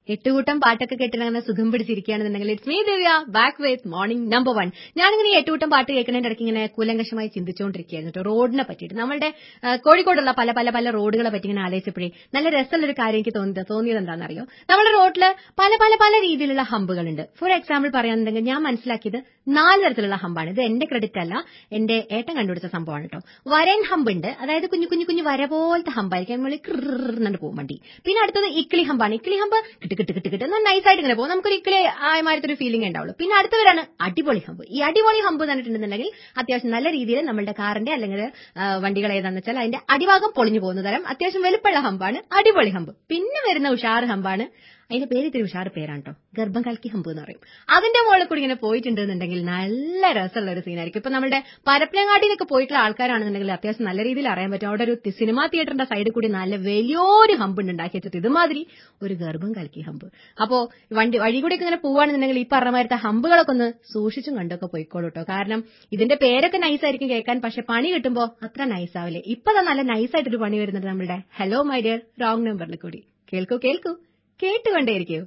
എട്ടുകൂട്ടം പാട്ടൊക്കെ കേട്ടിങ്ങനെ സുഖം പിടിച്ചിരിക്കുകയാണെന്നുണ്ടെങ്കിൽ it's me Divya back with morning number one ഞാനിങ്ങനെ ഈ എട്ടുകൂട്ടം പാട്ട് കേൾക്കുന്നതിന്റെ ഇടയ്ക്ക് ഇങ്ങനെ കൂലങ്കഷമായി ചിന്തിച്ചുകൊണ്ടിരിക്കുകയായിരുന്നു കേട്ടോ റോഡിനെ പറ്റിയിട്ട് നമ്മളുടെ ആ, കോഴിക്കോടുള്ള പല പല പല റോഡുകളെ പറ്റി ഇങ്ങനെ ആലോചിച്ചപ്പോഴേ നല്ല രസമുള്ളൊരു കാര്യം എനിക്ക് തോന്നിയത് തോന്നിയത് എന്താണെന്നറിയോ നമ്മുടെ റോഡിൽ പല പല പല രീതിയിലുള്ള ഹമ്പുകളുണ്ട് ഫോർ എക്സാമ്പിൾ പറയാന്നുണ്ടെങ്കിൽ ഞാൻ മനസ്സിലാക്കിയത് നാല് തരത്തിലുള്ള ഹമ്പാണ് ഇത് എന്റെ ക്രെഡിറ്റ് അല്ല എന്റെ ഏട്ടൻ കണ്ടുപിടിച്ച സംഭവമാണ് കേട്ടോ വരൻ ഹമ്പ് ഉണ്ട് അതായത് കുഞ്ഞു കുഞ്ഞു കുഞ്ഞു വര പോലത്തെ ഹമ്പായിരിക്കും നമ്മൾ കിറുന്നിട്ട് പോകും വണ്ടി പിന്നെ അടുത്തത് ഇക്കിളി ഹമ്പാണ് ഇക്കിളി ഹമ്പ് കിട്ട് കിട്ട് കിട്ട് കിട്ട് എന്നാൽ നൈസായിട്ട് ഇങ്ങനെ പോകും നമുക്കൊരു ഇക്കിളി ആയമാരത്തെ ഒരു ഫീലിംഗ് ഉണ്ടാവുള്ളൂ പിന്നെ അടുത്തവരാണ് അടിപൊളി ഹമ്പ് ഈ അടിപൊളി ഹമ്പ് എന്ന് പറഞ്ഞിട്ടുണ്ടെന്നുണ്ടെങ്കിൽ അത്യാവശ്യം നല്ല രീതിയിൽ നമ്മുടെ കാറിന്റെ അല്ലെങ്കിൽ ആ, വണ്ടികൾ ഏതാണെന്ന് വെച്ചാൽ അതിന്റെ അടിഭാഗം പൊളിഞ്ഞു പോകുന്ന തരം അത്യാവശ്യം വലുപ്പമുള്ള ഹമ്പാണ് അടിപൊളി ഹമ്പ് പിന്നെ വരുന്ന ഉഷാർ ഹമ്പാണ് അതിന്റെ പേര് ഇത്തിരി ഉഷാർ പേരാണ് കേട്ടോ ഗർഭം കലക്കി ഹമ്പ് എന്ന് പറയും അതിന്റെ മുകളിൽ കൂടി ഇങ്ങനെ പോയിട്ടുണ്ടെന്നുണ്ടെങ്കിൽ നല്ല രസമുള്ള ഒരു സീനായിരിക്കും ഇപ്പൊ നമ്മുടെ പരപ്പനങ്ങാടിയിലൊക്കെ പോയിട്ടുള്ള ആൾക്കാരാണെന്നുണ്ടെങ്കിൽ അത്യാവശ്യം നല്ല രീതിയിൽ അറിയാൻ പറ്റും അവിടെ ഒരു തി- സിനിമാ തിയേറ്ററിന്റെ സൈഡിൽ കൂടി നല്ല വലിയൊരു ഹമ്പ് ഉണ്ട് ഉണ്ടാക്കി വെച്ചിട്ട് ഇതുമാതിരി ഒരു ഗർഭം കലക്കി ഹമ്പ് അപ്പോ വണ്ടി വഴി കൂടി ഇങ്ങനെ പോവാണെന്നുണ്ടെങ്കിൽ ഈ പറഞ്ഞ മാതിരത്തെ ഹമ്പുകളൊക്കെ ഒന്ന് സൂക്ഷിച്ചും കണ്ടൊക്കെ പോയിക്കോളൂ കേട്ടോ കാരണം ഇതിന്റെ പേരൊക്കെ നൈസായിരിക്കും കേൾക്കാൻ പക്ഷെ പണി കിട്ടുമ്പോ അത്ര നൈസ് ആവില്ലേ ഇപ്പൊ ദാ നല്ല നൈസായിട്ടൊരു പണി വരുന്നുണ്ട് നമ്മുടെ ഹലോ മൈ ഡിയർ റോങ് നമ്പറിൽ കൂടി കേൾക്കൂ കേൾക്കൂ കേട്ടുകൊണ്ടേയിരിക്കൂ